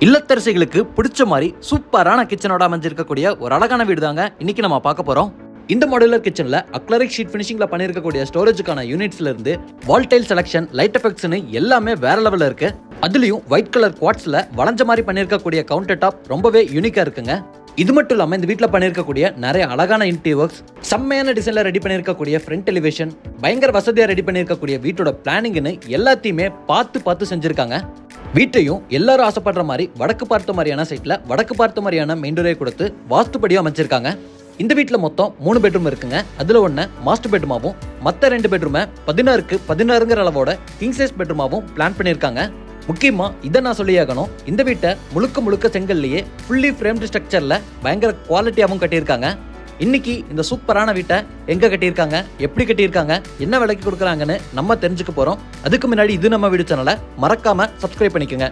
இல்லத்தரசிகளுக்கு பிடிச்ச மாதிரி சூப்பரான கிச்சனோட அமைஞ்சிருக்கக்கூடிய ஒரு அழகான வீடு தாங்க இன்னைக்கு நம்ம பார்க்க போறோம் இந்த மாடுலர் கிச்சன்ல அக்லரிக் ஷீட் ஃபினிஷிங்ல பண்ணியிருக்கக்கூடிய ஸ்டோரேஜுக்கான யூனிட்ஸ்ல இருந்து வால் டைல் செலக்ஷன் லைட் எஃபெக்ட்ஸ்னு எல்லாமே வேற லெவல்ல இருக்கு அதுலயும் ஒயிட் கலர் குவாட்ஸ்ல வளைஞ்ச மாதிரி பண்ணியிருக்கக்கூடிய கவுண்டர் டாப் ரொம்பவே யூனிக்கா இருக்குங்க இது மட்டும் இல்லாம இந்த வீட்ல பண்ணியிருக்கக்கூடிய நிறைய அழகான இன்டீரியர் ஒர்க்ஸ் செம்மையான டிசைன்ல ரெடி பண்ணியிருக்கக்கூடிய ஃப்ரண்ட் எலிவேஷன் பயங்கர வசதியா ரெடி பண்ணியிருக்கக்கூடிய வீட்டோட பிளானிங்னு எல்லாத்தையுமே பார்த்து பார்த்து செஞ்சிருக்காங்க வீட்டையும் எல்லாரும் ஆசைப்படுற மாதிரி வடக்கு பார்த்த மாதிரியான சைட்ல வடக்கு பார்த்த மாதிரியான மெயின் டோரே கொடுத்து வாஸ்துப்படியும் அமைச்சிருக்காங்க இந்த வீட்டில் மொத்தம் மூணு பெட்ரூம் இருக்குங்க அதுல ஒன்று மாஸ்டர் பெட்ரூமாவும் மற்ற ரெண்டு பெட்ரூமை பதினாறுக்கு பதினாறுங்கிற அளவோட கிங் சைஸ் பெட்ரூமாவும் பிளான் பண்ணியிருக்காங்க முக்கியமா இதை நான் சொல்லியாகணும் இந்த வீட்டை முழுக்க முழுக்க செங்கல்லையே ஃபுல்லி ஃப்ரேம்டு ஸ்ட்ரக்சர்ல பயங்கர குவாலிட்டியாகவும் கட்டியிருக்காங்க இன்னைக்கு இந்த சூப்பரான வீட்டை எங்க கட்டியிருக்காங்க எப்படி கட்டியிருக்காங்க என்ன விலைக்கு கொடுக்குறாங்கன்னு நம்ம தெரிஞ்சுக்க போறோம் அதுக்கு முன்னாடி இது நம்ம வீடு சேனலை மறக்காம சப்ஸ்கிரைப் பண்ணிக்கோங்க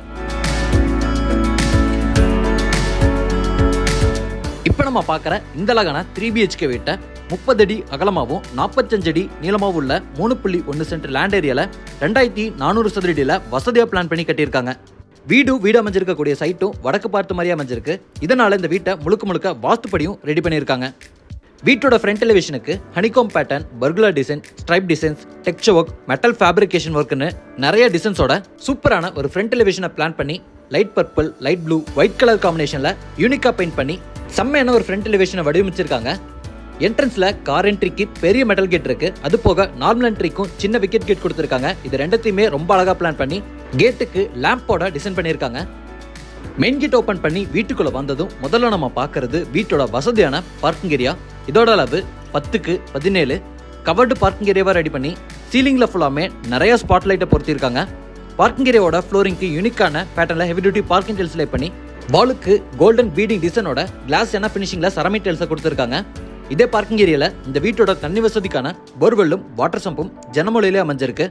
இப்போ நம்ம பார்க்குற இந்த அழகான த்ரீ பிஹெச்கே வீட்டை முப்பது அடி அகலமாகவும் நாற்பத்தஞ்சு அடி நீளமாகவும் உள்ள மூணு புள்ளி ஒன்று சென்ட் லேண்ட் ஏரியாவில் ரெண்டாயிரத்தி நானூறு சதுரடியில் வசதியாக பிளான் பண்ணி கட்டியிருக்காங்க வீடு வீடு அமைஞ்சிருக்கக்கூடிய சைட்டும் வடக்கு பார்த்த மாதிரி அமைஞ்சிருக்கு இதனால இந்த வீட்டை முழுக்க முழுக்க வாஸ்துப்படியும் ரெடி பண்ணியிருக்காங்க வீட்டோட ஃப்ரண்ட் எலிவேஷனுக்கு honeycomb pattern pergola design stripe designs texture work metal fabrication ஒர்க்னு நிறைய டிசைன்ஸோட சூப்பரான ஒரு ஃப்ரண்ட் எலிவேஷனை பிளான் பண்ணி light purple light blue white colour காம்பினேஷனில் யூனிக்காக பெயிண்ட் பண்ணி செம்மையான ஒரு ஃப்ரண்ட் எலிவேஷனை வடிவமைச்சிருக்காங்க என்ட்ரன்ஸ்ல கார் என்ட்ரிக்கு பெரிய மெட்டல் கேட் இருக்கு அது போக நார்மல் என்ட்ரிக்கும் சின்ன விக்கெட் கேட் கொடுத்துருக்காங்க இது ரெண்டத்தையுமே ரொம்ப அழகா பிளான் பண்ணி கேட்டுக்கு லேம்போட டிசைன் பண்ணியிருக்காங்க மெயின் கேட் ஓப்பன் பண்ணி வீட்டுக்குள்ள வந்ததும் முதல்ல நம்ம பார்க்கறது வீட்டோட வசதியான பார்க்கிங் ஏரியா இதோட அளவு பத்துக்கு பதினேழு கவர்டு பார்க்கிங் ஏரியாவை ரெடி பண்ணி சீலிங்ல ஃபுல்லாமே நிறைய ஸ்பாட் லைட்டை பொருத்திருக்காங்க பார்க்கிங் ஏரியாவோட ஃப்ளோரிங்க்கு யூனிக்கான பேட்டர்ல heavy duty parking tiles lay பண்ணி வாலுக்கு கோல்டன் பீடிங் டிசைனோட கிளாஸ் என்ன ஃபினிஷிங்ல சரமிக் டெல்ஸை கொடுத்துருக்காங்க இதே பார்க்கிங் ஏரியால இந்த வீட்டோட தண்ணி வசதிக்கான போர்வெல்லும் வாட்டர் சம்பும் ஜனமொழியிலே அமைஞ்சிருக்கு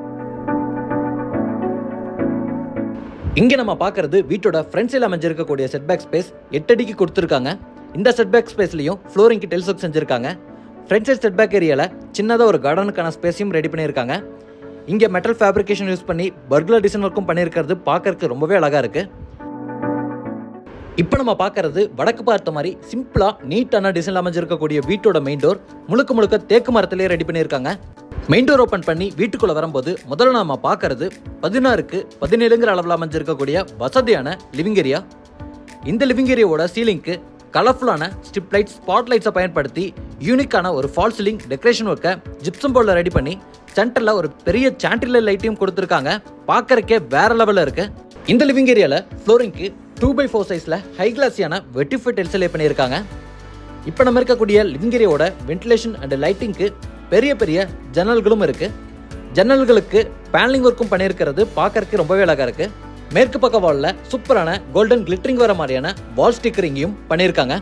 இங்க நம்ம பார்க்கறது வீட்டோட ஃப்ரண்ட் சைடில் அமைஞ்சிருக்கக்கூடிய செட்பேக் ஸ்பேஸ் எட்டு அடிக்கு கொடுத்துருக்காங்க இந்த செட்பேக் ஸ்பேஸ்லையும் ஃப்ளோரிங்க்கு டெல்ஸ் ஒர்க் செஞ்சிருக்காங்க ஃப்ரண்ட் சைட் செட்பேக் ஏரியாவில் சின்னதாக ஒரு கார்டனுக்கான ஸ்பேஸையும் ரெடி பண்ணியிருக்காங்க இங்கே மெட்டல் ஃபேப்ரிகேஷன் யூஸ் பண்ணி பர்குலர் டிசைன் ஒர்க்கும் பண்ணியிருக்கிறது பார்க்கறதுக்கு ரொம்பவே அழகாக இருக்குது இப்போ நம்ம பார்க்கறது வடக்கு பார்த்த மாதிரி சிம்பிளா நீட்டான டிசைன் அமைஞ்சிருக்கக்கூடிய வீட்டோட மெயின் டோர் முழுக்க முழுக்க தேக்கு மரத்திலே ரெடி பண்ணியிருக்காங்க மெயின் டோர் ஓப்பன் பண்ணி வீட்டுக்குள்ள வரும்போது முதல்ல நம்ம பார்க்கறது பதினாறுக்கு பதினேழுங்கிற அளவில் அமைஞ்சிருக்கக்கூடிய வசதியான லிவிங் ஏரியா இந்த லிவிங் ஏரியாவோட சீலிங்க்கு கலர்ஃபுல்லான ஸ்ட்ரிப் லைட் ஸ்பாட் லைட்ஸை பயன்படுத்தி யூனிக்கான ஒரு ஃபால் சீலிங் டெக்கரேஷன் ஒர்க்கை ஜிப்சம் போர்டில் ரெடி பண்ணி சென்டரில் ஒரு பெரிய சாண்டிலர் லைட்டையும் கொடுத்துருக்காங்க பார்க்கறக்கே வேற லெவலில் இருக்கு இந்த லிவிங் ஏரியாவில் ஃப்ளோரிங்க்கு டூ பை ஃபோர் சைஸில் ஹை கிளாஸியான வெட்டிஃபைட் எல்சலே பண்ணியிருக்காங்க இப்போ நம்ம இருக்கக்கூடிய லிவிங் ஏரியாவோட வென்டிலேஷன் அண்ட் லைட்டிங்க்கு பெரிய பெரிய ஜன்னல்களும் இருக்கு ஜன்னல்களுக்கு பேனலிங் ஒர்க்கும் பண்ணியிருக்கிறது பார்க்கறதுக்கு ரொம்பவே அழகா இருக்கு மேற்கு பக்க வாலில் சூப்பரான கோல்டன் கிளிட்டரிங் வர மாதிரியான வால் ஸ்டிக்கரிங்கையும் பண்ணியிருக்காங்க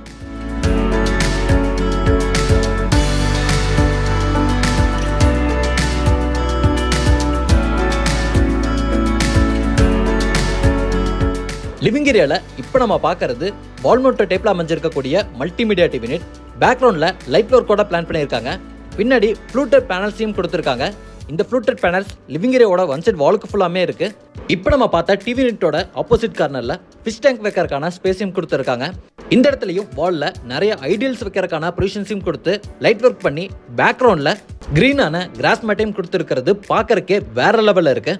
லிவிங் ஏரியாவில் இப்போ நம்ம பார்க்கறது வால்மோட்டர் டைப்பில் அமைஞ்சிருக்கக்கூடிய மல்டிமீடியா டிவி யூனிட் பேக்ரவுண்டில் லைட் ஒர்க்கோட பிளான் பண்ணியிருக்காங்க பின்னாடி ஃப்ளூட்டர் பேனல்ஸையும் கொடுத்துருக்காங்க இந்த ஃப்ளூட்டர் பேனல்ஸ் லிவிங் ஏரியாவோட ஒன் சைட் வாலுக்கு ஃபுல்லாமே இருக்கு இப்போ நம்ம பார்த்த டிவி யூனிட்டோட ஆப்போசிட் கார்னரில் ஃபிஷ் டேங்க் வைக்கிறதுக்கான ஸ்பேஸையும் கொடுத்துருக்காங்க இந்த இடத்துலையும் வாலில் நிறைய ஐடியல்ஸ் வைக்கிறதுக்கான ப்ரொவிஷன்ஸையும் கொடுத்து லைட் ஒர்க் பண்ணி பேக்ரவுண்டில் க்ரீனான கிராஸ் மேட்டையும் கொடுத்துருக்கிறது பார்க்கறக்கே வேற லெவலில் இருக்கு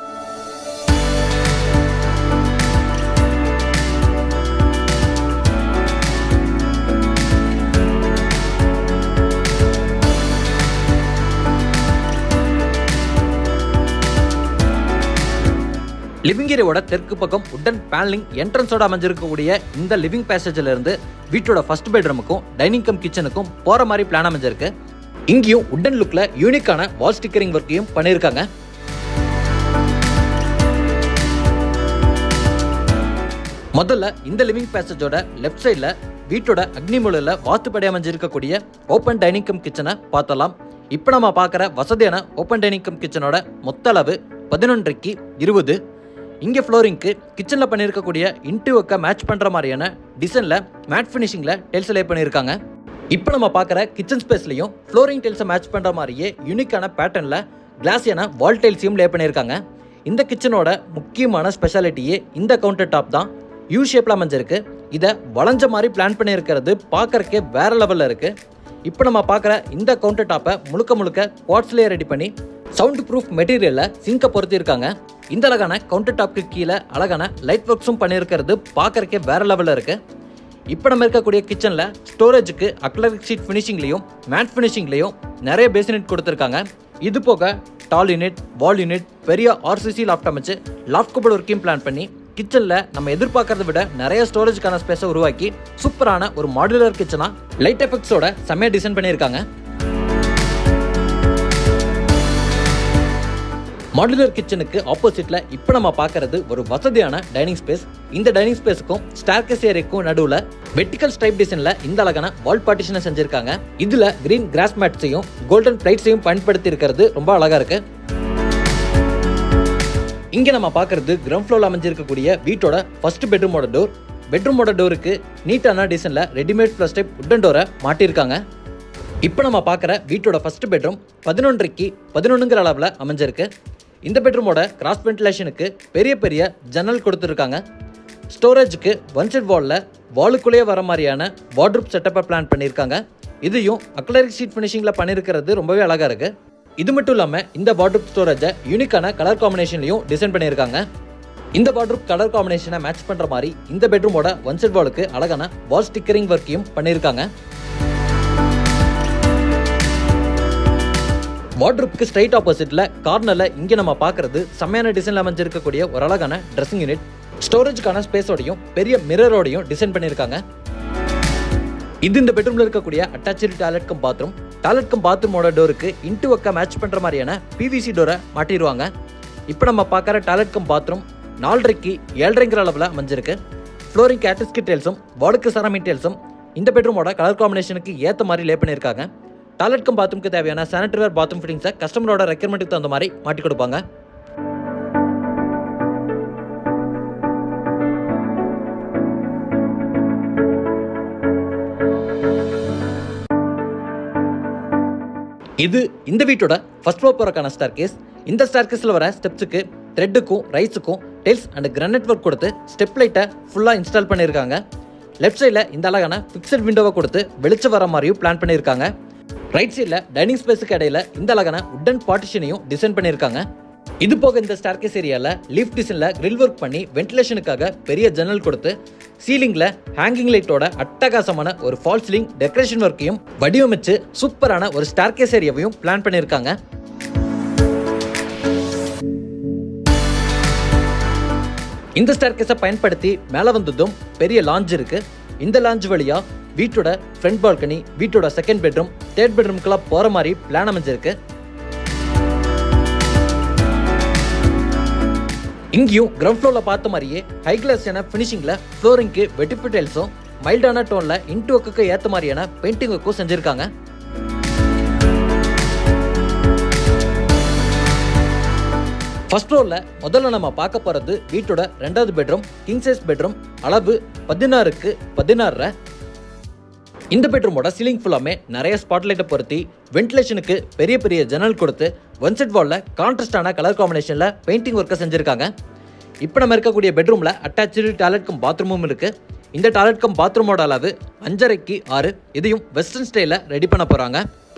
லிவிங் ஏரியாவோட தெற்கு பக்கம் உட்டன் பேனலிங் என்ட்ரன்ஸோட அமைஞ்சிருக்கக்கூடிய இந்த லிவிங் பேசேஜ்ல இருந்து வீட்டோட ஃபர்ஸ்ட் பெட்ரூமுக்கும் டைனிங் கம் கிச்சனுக்கும் போற மாதிரி பிளான் அமைஞ்சிருக்கு இங்கேயும் உட்டன் லுக்ல யூனிக்கான வால் ஸ்டிக்கரிங் ஒர்க்கையும் பண்ணியிருக்காங்க முதல்ல இந்த லிவிங் பேசேஜோட லெஃப்ட் சைடில் வீட்டோட அக்னிமூலையில் வாஸ்துப்படி அமைஞ்சிருக்கக்கூடிய ஓப்பன் டைனிங் கம் கிச்சனை பார்த்தலாம் இப்போ நம்ம பார்க்குற வசதியான ஓப்பன் டைனிங் கம் கிச்சனோட மொத்த அளவு பதினொன்றைக்கு இருபது இங்கே ஃப்ளோரிங்க்கு கிச்சனில் பண்ணியிருக்கக்கூடிய இன்டர்வியூக்கை மேட்ச் பண்ணுற மாதிரியான டிசைனில் மேட் ஃபினிஷிங்கில் டெல்ஸ் லே பண்ணியிருக்காங்க இப்போ நம்ம பார்க்குற கிச்சன் ஸ்பேஸ்லையும் ஃப்ளோரிங் டெல்ஸை மேட்ச் பண்ணுற மாதிரியே யூனிக்கான பேட்டர்னில் கிளாஸியான வால் டைல்ஸையும் லே பண்ணியிருக்காங்க இந்த கிச்சனோட முக்கியமான ஸ்பெஷாலிட்டியே இந்த கவுண்டர் டாப் தான் யூ ஷேப்பில் அமைஞ்சிருக்கு இதை வளைஞ்ச மாதிரி பிளான் பண்ணியிருக்கிறது பார்க்கறக்கே வேற லெவலில் இருக்குது இப்போ நம்ம பார்க்குற இந்த கவுண்டர் டாப்பை முழுக்க முழுக்க குவாட்ஸ்லேயே ரெடி பண்ணி சவுண்ட் ப்ரூஃப் மெட்டீரியலில் சிங்கை பொருத்தியிருக்காங்க இந்த அழகான கவுண்டர் டாப்க்கு கீழே அழகான லைட் ஒர்க்ஸும் பண்ணியிருக்கிறது பார்க்கறக்கே வேற லெவலில் இருக்குது இப்போ நம்ம இருக்கக்கூடிய கிச்சனில் ஸ்டோரேஜுக்கு அக்லரிக் ஷீட் ஃபினிஷிங்லேயும் மேட் ஃபினிஷிங்லேயும் நிறைய பேசினட் கொடுத்துருக்காங்க இது போக டால் யூனிட் வால் யூனிட் பெரிய ஆர்சிசி லாஃப்ட் அமைச்சு லாஃப்ட் கபோர்ட் ஒர்க்கையும் பிளான் பண்ணி கிச்சனில் நம்ம எதிர்பார்க்கறத விட நிறைய ஸ்டோரேஜ்க்கான ஸ்பேஸை உருவாக்கி சூப்பரான ஒரு மாடுலர் கிச்சனாக லைட் எஃபெக்ட்ஸோட செம்மையாக டிசைன் பண்ணியிருக்காங்க மாடுலர் கிச்சனுக்கு ஆப்போசிட்ல இப்போ நம்ம பார்க்கறது ஒரு வசதியான டைனிங் ஸ்பேஸ் இந்த டைனிங் ஸ்பேஸுக்கும் ஸ்டார்கஸ் ஏரியாக்கும் நடுவில் வெர்டிக்கல் ஸ்ட்ரைப் டிசைன்ல இந்த அழகான வால் பார்ட்டிஷனை செஞ்சிருக்காங்க இதுல கிரீன் கிராஸ் மேட்ஸையும் கோல்டன் பிளைட்ஸையும் பயன்படுத்தி இருக்கிறது ரொம்ப அழகா இருக்கு இங்க நம்ம பார்க்கறது கிரவுண்ட் ஃப்ளோர்ல அமைஞ்சிருக்கக்கூடிய வீட்டோட ஃபர்ஸ்ட் பெட்ரூமோட டோர் பெட்ரூமோட டோருக்கு நீட்டான டிசைன்ல ரெடிமேட் ஃபிளஸ் டைப் உட்டன் டோரை மாட்டியிருக்காங்க இப்போ நம்ம பார்க்குற வீட்டோட ஃபர்ஸ்ட் பெட்ரூம் பதினொன்றைக்கு பதினொன்றுங்கிற அளவில் அமைஞ்சிருக்கு இந்த பெட்ரூமோட கிராஸ் வென்டிலேஷனுக்கு பெரிய பெரிய ஜன்னல் கொடுத்துருக்காங்க ஸ்டோரேஜுக்கு ஒன் சைட் வாலில் வாலுக்குள்ளேயே வர மாதிரியான வார்ட்ரூப் செட்டப்பை பிளான் பண்ணியிருக்காங்க இதையும் அக்லரிக் ஷீட் ஃபினிஷிங்கில் பண்ணியிருக்கிறது ரொம்பவே அழகாக இருக்குது இது மட்டும் இல்லாமல் இந்த வார்ட்ரூப் ஸ்டோரேஜை யூனிக்கான கலர் காம்பினேஷன்லையும் டிசைன் பண்ணியிருக்காங்க இந்த வார்ட்ரூப் கலர் காம்பினேஷனை மேட்ச் பண்ணுற மாதிரி இந்த பெட்ரூமோட ஒன் சைட் வாலுக்கு அழகான வால் ஸ்டிக்கரிங் ஒர்க்கையும் பண்ணியிருக்காங்க வார்ட்ரூப்க்கு ஸ்ட்ரைட் ஆப்போசிட்ல கார்னர்ல இங்க நம்ம பார்க்கறது செம்மையான டிசைன்ல அமைஞ்சிருக்கக்கூடிய ஒரு அழகான ட்ரெஸ்ஸிங் யூனிட் ஸ்டோரேஜ்க்கான ஸ்பேஸோடையும் பெரிய மிரரோடையும் டிசைன் பண்ணியிருக்காங்க இது இந்த பெட்ரூம்ல இருக்கக்கூடிய attach toilet cum bathroom toilet cum பாத்ரூமோட டோருக்கு இன்ட்டு ஒக்க மேட்ச் பண்ற மாதிரியான பிவிசி டோரை மாட்டிடுவாங்க இப்போ நம்ம பார்க்குற டாய்லெட் கம் பாத்ரூம் நாலரைக்கு ஏழரைங்கிற அளவில் அமைஞ்சிருக்கு ஃப்ளோரிங் கேட்டஸ்கி டேல்ஸும் வார்டுக்கு சரமிக் டேல்ஸும் இந்த பெட்ரூமோட கலர் காம்பினேஷனுக்கு ஏற்ற மாதிரி லே பண்ணியிருக்காங்க டாய்லெட் கம் பாத்ரூம்க்கு தேவையான சானிட்டரி வேர் பாத்ரூம் ஃபிட்டிங்ஸை கஸ்டமரோட ரெக்யர்மெண்ட்டுக்கு தகுந்த மாதிரி மாட்டி கொடுப்பாங்க இது இந்த வீட்டோட ஃபர்ஸ்ட் ஃப்ளோர் போறக்கான ஸ்டார் கேஸ் இந்த ஸ்டார் கேஸில் வர ஸ்டெப்ஸுக்கு த்ரெட்டுக்கும் ரைஸுக்கும் டெல்ஸ் அண்ட் கிரானைட் ஒர்க் கொடுத்து ஸ்டெப் லைட்டை ஃபுல்லாக இன்ஸ்டால் பண்ணியிருக்காங்க லெஃப்ட் சைடில் இந்த அழகான ஃபிக்ஸட் விண்டோவை கொடுத்து வெளிச்சம் வர மாதிரியும் பிளான் பண்ணியிருக்காங்க ரைட் சைடில் டைனிங் ஸ்பேஸுக்கு இடையில இந்த அழகான உட்டன் பார்ட்டிஷனையும் டிசைன் பண்ணியிருக்காங்க இது போக இந்த ஸ்டார்கேஸ் ஏரியாவில் லீஃப் டிசைனில் கிரில் ஒர்க் பண்ணி வென்டிலேஷனுக்காக பெரிய ஜன்னல் கொடுத்து சீலிங்கில் ஹேங்கிங் லைட்டோட அட்டகாசமான ஒரு ஃபால் சீலிங் டெக்கரேஷன் ஒர்க்கையும் வடிவமைச்சு சூப்பரான ஒரு ஸ்டார்கேஸ் ஏரியாவையும் பிளான் பண்ணியிருக்காங்க இந்த ஸ்டார்கேஸை பயன்படுத்தி மேலே வந்ததும் பெரிய லாஞ்ச் இருக்கு இந்த லாஞ்ச் வழியா வீட்டோட ஃப்ரண்ட் பால்கனி வீட்டோட செகண்ட் பெட்ரூம் தேர்ட் பெட்ரூம்க்குலாம் போற மாதிரி பிளான் அமைஞ்சிருக்கு இங்கேயும் கிரவுண்ட் ஃப்ளோரில் பார்த்த மாதிரியே ஹை கிளாஸான ஃபினிஷிங்கில் ஃப்ளோரிங்க்கு வெட்டிஃபு டைல்ஸும் மைல்டான டோனில் இன்ட்டு ஒர்க்குக்கு ஏற்ற மாதிரியான பெயிண்டிங் ஒர்க்கும் செஞ்சுருக்காங்க ஃபர்ஸ்ட் ஃப்ளோரில் முதல்ல நம்ம பார்க்க போகிறது வீட்டோட ரெண்டாவது பெட்ரூம் கிங் சைஸ் பெட்ரூம் அளவு பதினாறுக்கு பதினாறரை இந்த பெட்ரூமோட சீலிங் ஃபுல்லாமே நிறைய ஸ்பாட்லைட்டை பொருத்தி வென்டிலேஷனுக்கு பெரிய பெரிய ஜன்னல் கொடுத்து ஒன் செட் வாலில் கான்ட்ராஸ்டான கலர் காம்பினேஷனில் பெயிண்டிங் ஒர்க்கை செஞ்சுருக்காங்க இப்போ நம்ம இருக்கக்கூடிய பெட்ரூமில் அட்டாச்சு டாய்லெட் கம் பாத்ரூமும் இருக்குது இந்த டாய்லெட் கம் பாத்ரூமோட அளவு அஞ்சரைக்கு ஆறு இதையும் வெஸ்டர்ன் ஸ்டைலில் ரெடி பண்ண போகிறாங்க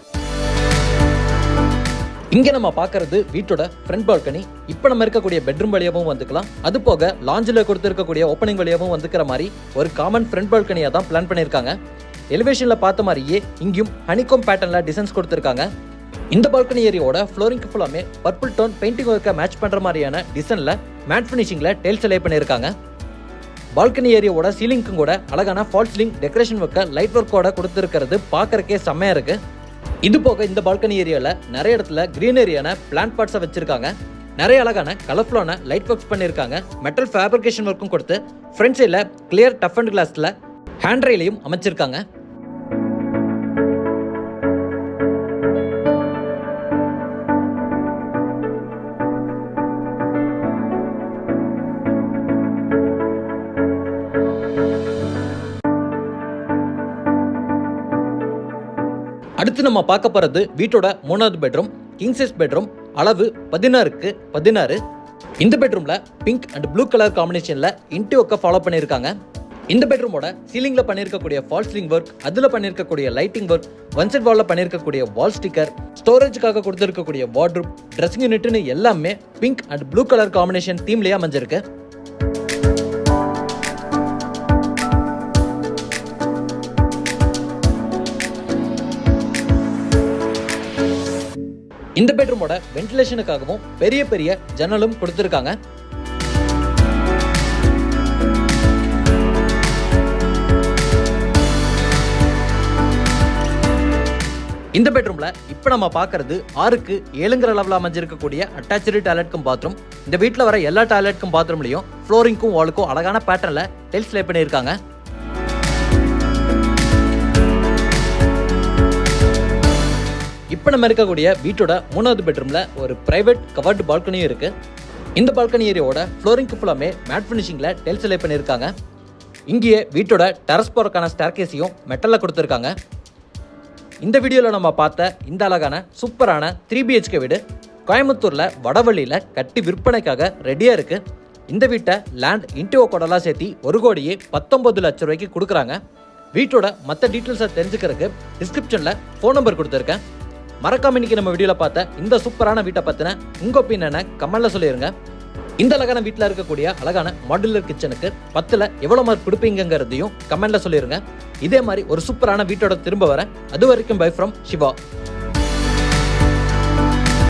இங்க நம்ம பார்க்கறது வீட்டோட ஃப்ரண்ட் பால்கனி இப்போ நம்ம இருக்கக்கூடிய பெட்ரூம் வழியாகவும் வந்துக்கலாம் அது போக லாஞ்சில் கொடுத்துருக்கக்கூடிய ஓப்பனிங் வழியாகவும் வந்துக்கிற மாதிரி ஒரு காமன் ஃப்ரண்ட் பால்கனியாக தான் பிளான் பண்ணியிருக்காங்க எலிவேஷனில் பார்த்த மாதிரியே இங்கேயும் ஹனிகோம் பேட்டர்னில் டிசைன்ஸ் கொடுத்துருக்காங்க இந்த பால்கனி ஏரியாவோட ஃப்ளோரிங்க்கு ஃபுல்லாமே பர்பிள் டோன் பெயிண்டிங் ஒர்க்கை மேட்ச் பண்ணுற மாதிரியான டிசைனில் மேட் ஃபினிஷிங்கில் டெயில்ஸ் லே பண்ணியிருக்காங்க பால்கனி ஏரியாவோட சீலிங்க்கும் கூட அழகான ஃபால் சீலிங் டெக்கரேஷன் ஒர்க்கை லைட் ஒர்க்கோட கொடுத்துருக்கிறது பார்க்கறக்கே செம்மையாக இருக்கு இது போக இந்த பால்கனி ஏரியாவில் நிறைய இடத்துல கிரீனரியான பிளான்ட் பார்ட்ஸை வச்சிருக்காங்க நிறைய அழகான கலர்ஃபுல்லான லைட் ஒர்க்ஸ் பண்ணியிருக்காங்க மெட்டல் ஃபேப்ரிகேஷன் ஒர்க்கும் கொடுத்து ஃப்ரண்ட் சைடில் கிளியர் டஃப் அண்ட் கிளாஸில் ஹேண்ட் ரயிலையும் அமைச்சிருக்காங்க அடுத்து நம்ம பார்க்க போகிறது வீட்டோட மூணாவது பெட்ரூம் கிங் சைஸ் பெட்ரூம் அளவு பதினாறுக்கு பதினாறு இந்த பெட்ரூம்ல பிங்க் அண்ட் ப்ளூ கலர் காம்பினேஷன்ல இன்டி ஒர்க்கை ஃபாலோ பண்ணியிருக்காங்க இந்த பெட்ரூமோட சீலிங்ல பண்ணியிருக்கக்கூடிய ஃபால் சீலிங் ஒர்க் அதுல பண்ணியிருக்கக்கூடிய லைட்டிங் ஒர்க் ஒன் சைட் வால்ல பண்ணியிருக்கக்கூடிய வால் ஸ்டிக்கர் ஸ்டோரேஜுக்காக கொடுத்துருக்கக்கூடிய வார்ட்ரூப் ட்ரெஸ்ஸிங் யூனிட்னு எல்லாமே pink and blue colour combination தீம்லயே அமைஞ்சிருக்கு இந்த பெட்ரூமோட வென்டிலேஷனுக்காகவும் பெரிய பெரிய ஜன்னலும் கொடுத்துருக்காங்க இந்த பெட்ரூம்ல இப்போ நம்ம பார்க்கறது ஆறுக்கு ஏழுங்கிற லெவலில் அமைஞ்சிருக்கக்கூடிய அட்டாச்சு டாய்லெட்க்கும் பாத்ரூம் இந்த வீட்டில் வர எல்லா டாய்லெட்க்கும் பாத்ரூம்லையும் ஃப்ளோரிங்க்கும் வாலுக்கும் அழகான பேட்டர்னில் டெல்ஸ் லே பண்ணியிருக்காங்க இப்போ நம்ம இருக்கக்கூடிய வீட்டோட மூணாவது பெட்ரூம்ல ஒரு பிரைவேட் கவர்டு பால்கனியும் இருக்கு இந்த பால்கனி ஏரியாவோட ஃப்ளோரிங்க்கு ஃபுல்லாமே மேட் ஃபினிஷிங்ல டெல்ஸ் லே பண்ணியிருக்காங்க இங்கேயே வீட்டோட டெரஸ் போறக்கான ஸ்டேர்கேஸையும் மெட்டலில் கொடுத்துருக்காங்க இந்த வீடியோவில் நம்ம பார்த்த இந்த அழகான சூப்பரான த்ரீ பிஹெச்கே வீடு கோயம்புத்தூரில் வடவள்ளியில் கட்டி விற்பனைக்காக ரெடியாக இருக்கு இந்த வீட்டை லேண்ட் இன்டிஓ கோடெல்லாம் சேர்த்தி ஒரு கோடியே பத்தொன்பது லட்சம் ரூபாய்க்கு கொடுக்குறாங்க வீட்டோட மற்ற டீட்டெயில்ஸை தெரிஞ்சுக்கிறதுக்கு டிஸ்கிரிப்ஷனில் ஃபோன் நம்பர் கொடுத்துருக்கேன் மறக்காம இன்னைக்கு நம்ம வீடியோவில் பார்த்த இந்த சூப்பரான வீட்டை பற்றின உங்கள் ஒப்பீனியனை கமெண்ட்டில் சொல்லிடுங்க இந்த அழகான வீட்டில் இருக்கக்கூடிய அழகான மாடுலர் கிச்சனுக்கு பத்தில் எவ்வளோ மார்க் கொடுப்பீங்கிறதையும் கமெண்ட்டில் சொல்லிடுங்க இதே மாதிரி ஒரு சூப்பரான வீட்டோட திரும்ப வரேன் அது வரைக்கும் பை ஃப்ரம் சிவா